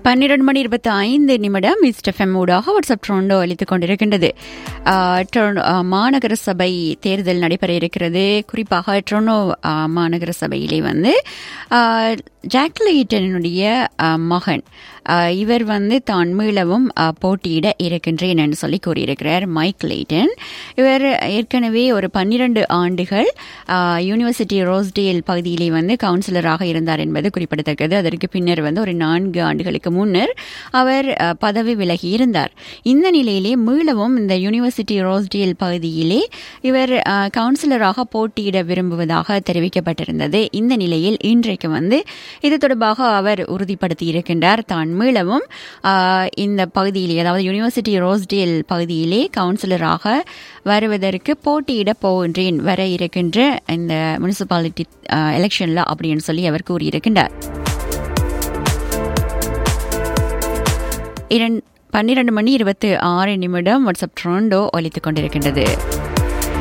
பன்னிரண்டு மணி இருபத்தி ஐந்து நிமிடம் மிஸ்ட் எஃப்எம் ஊடாக வாட்ஸ்அப் ட்ரோண்டோ அளித்துக் கொண்டிருக்கின்றது ஆஹ், டொரண்டோ, ஆஹ், மாநகர சபை தேர்தல் நடைபெற இருக்கிறது குறிப்பாக ட்ரோனோ ஆஹ், மாநகர சபையிலே வந்து ஆஹ், ஜாக்லைட்டனுடைய ஆஹ், மகன் ஆஹ், இவர் வந்து தான் மீளவும் ஆஹ், போட்டியிட இருக்கின்றேன் என்று சொல்லி கூறியிருக்கிறார் மைக் லைட்டன் இவர் ஏற்கனவே ஒரு பன்னிரண்டு ஆண்டுகள் ஆஹ், யூனிவர்சிட்டி ரோஸ்டேல் பகுதியிலே வந்து கவுன்சிலராக இருந்தார் என்பது குறிப்பிடத்தக்கது அதற்கு பின்னர் வந்து ஒரு நான்கு ஆண்டுகளுக்கு முன்னர் அவர் அஹ், பதவி விலகி இருந்தார் இந்த நிலையிலே மீளவும் இந்த யூனிவர்சிட்டி ரோஸ்டேல் பகுதியிலே இவர் அஹ், கவுன்சிலராக போட்டியிட விரும்புவதாக தெரிவிக்கப்பட்டிருந்தது இந்த நிலையில் இன்றைக்கு வந்து இது தொடர்பாக அவர் உறுதிப்படுத்தி இருக்கின்றார் தான் மீளவும் அஹ், இந்த பகுதியிலே அதாவது யூனிவர்சிட்டி ரோஸ்டேல் பகுதியிலே கவுன்சிலராக வருவதற்கு போட்டியிட போகின்றேன் வர இருக்கின்ற இந்த முனிசிபாலிட்டி எலெக்ஷன்ல அப்படின்னு சொல்லி அவர் கூறியிருக்கின்றார் இரண்டு பன்னிரண்டு மணி இருபத்தி ஆறு நிமிடம் வாட்ஸ்அப் ட்ரோண்டோ ஒலித்துக் கொண்டிருக்கின்றது